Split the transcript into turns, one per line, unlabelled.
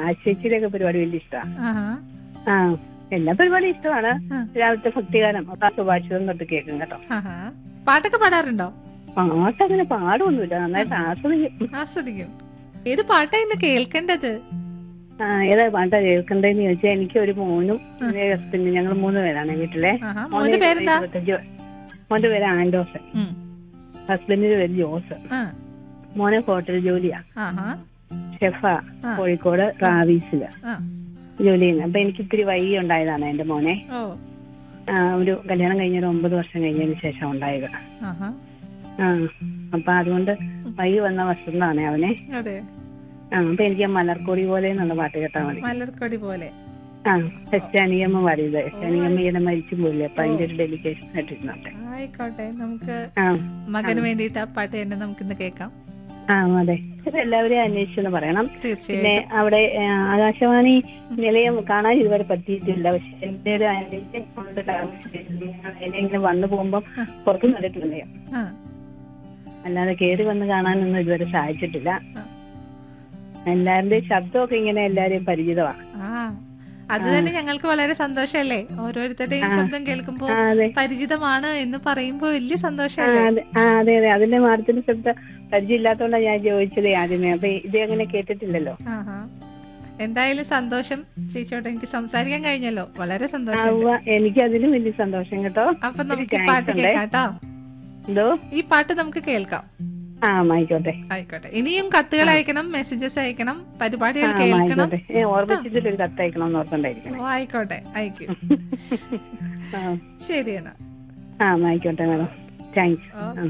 ആശേച്ചിയുടെയൊക്കെ പരിപാടി വലിയ ഇഷ്ടമാണ്
ആഹാ.
ആ എല്ലാ പരിപാടിയും ഇഷ്ടമാണ്
ആ.
രാവിലത്തെ ഭക്തിഗാനം അപ്പൊ സുഭാഷിതം തൊട്ട് കേൾക്കും കേട്ടോ
ആഹാ. പാട്ടൊക്കെ പാടാറുണ്ടോ
പാട്ട് അങ്ങനെ പാടൊന്നുമില്ല നന്നായിട്ട് ആസ്വദിക്കും
ആസ്വദിക്കും ഏത് പാട്ടാ ഇന്ന് കേൾക്കേണ്ടത്
ആ, ഏതാ പാട്ടാ കേൾക്കണ്ടേന്ന് ചോദിച്ചാൽ എനിക്ക് ഒരു മോനും പിന്നെ ഞങ്ങൾ മൂന്ന് പേരാണ് വീട്ടിലെ
ആഹാ. മോന്റെ പേരെന്താ
ഇരുപത്തഞ്ച് മോന്റെ പേര് ആൻഡോസ്
ഉം.
ഹസ്ബൻഡിന്റെ പേര് ജോസ്
ആ.
മോനെ ഹോട്ടൽ ജോലിയാ
ആഹാ.
ഷെഫ
ആ.
കോഴിക്കോട് റാവീസില്
ആ.
ജോലി ചെയ്യുന്നത് അപ്പൊ എനിക്ക് ഇത്തിരി വൈകി ഉണ്ടായതാണ് എന്റെ മോനെ
ഓ
ആ, ഒരു കല്യാണം കഴിഞ്ഞ ഒരു ഒമ്പത് വർഷം കഴിഞ്ഞതിന് ശേഷം ഉണ്ടായത്
ആഹാ.
ആ അപ്പൊ അതുകൊണ്ട് വൈകി വന്ന വസന്താണ് അവനെ
അതെ
ആ അപ്പൊ എനിക്ക് ആ മലർക്കൊടി പോലെ എന്നുള്ള പാട്ട് കേട്ടാ മതി
മലർക്കൊടി പോലെ
ആ എസ്റ്റാനിയമ്മ പാടിയത് എസ്റ്റാനിയമ്മ ഈയിടെ മരിച്ചു പോയില്ലേ അപ്പൊ അതിന്റെ ഒരു ഡെലിക്കേഷൻ ആയിട്ടിരുന്നോട്ടെ
ആയിക്കോട്ടെ നമുക്ക്
ആ
മകന് വേണ്ടിയിട്ട് ആ പാട്ട് തന്നെ നമുക്കിന്ന് കേൾക്കാം
ആ അതെ ഇത് എല്ലാവരെയും അന്വേഷിച്ചെന്ന് പറയണം പിന്നെ
തീർച്ചയായും
അവിടെ ആ, ആകാശവാണി നിലയം കാണാൻ ഇതുവരെ പറ്റിയിട്ടില്ല പക്ഷെ എന്റെ ഒരു അനുജൻ കൊണ്ട് താമസിച്ചിരുന്നു. ഞാൻ അതിലിങ്ങനെ വന്നു പോകുമ്പോൾ പുറത്തു കണ്ടിട്ടുണ്ട്
ആ.
അല്ലാതെ കയറി വന്ന് കാണാനൊന്നും ഇതുവരെ സാധിച്ചിട്ടില്ല
ആ.
എല്ലാവരുടെയും ശബ്ദമൊക്കെ ഇങ്ങനെ എല്ലാരെയും പരിചിതമാണ്
ആ അത് തന്നെ ഞങ്ങൾക്ക് വളരെ സന്തോഷല്ലേ ഓരോരുത്തരുടെയും ശബ്ദം കേൾക്കുമ്പോ
ആ അതെ
പരിചിതമാണ് എന്ന് പറയുമ്പോ വലിയ
ആ
സന്തോഷല്ലേ
അതെ ആ അതെ അതെ അതിന്റെ മാഡത്തിന്റെ ശബ്ദം പരിചയമില്ലാത്തോണ്ടാണ് ഞാൻ ചോദിച്ചത് ആദ്യമേ അപ്പൊ ഇത് അങ്ങനെ കേട്ടിട്ടില്ലല്ലോ
ആഹാ. എന്തായാലും സന്തോഷം ചേച്ചിയോട് എനിക്ക് സംസാരിക്കാൻ കഴിഞ്ഞല്ലോ വളരെ
ആ
സന്തോഷം
ഉവ്വ, എനിക്ക് അതിലും വലിയ സന്തോഷം കേട്ടോ
അപ്പൊ
ഒത്തിരി
നമുക്ക് ഈ
thanks
പാട്ട്
ഉണ്ടേ.
കേൾക്കാട്ടോ
എന്തോ
ഈ പാട്ട് നമുക്ക് കേൾക്കാം
ആ ആയിക്കോട്ടെ
ആയിക്കോട്ടെ ഇനിയും കത്തുകൾ അയക്കണം മെസ്സേജസ് അയക്കണം
ആ
പരിപാടികൾ കേൾക്കണം
ആയിക്കോട്ടെ ഏ, ഓർമ്മിച്ചിട്ട് ഒരു കത്തയക്കണം എന്ന് ഓർക്കണ്ടായിരിക്കണേ
ഓ ആയിക്കോട്ടെ അയക്കും
ആ
ശരി എന്നാ
ആ ആയിക്കോട്ടെ മാഡം താങ്ക്സ്
ഓ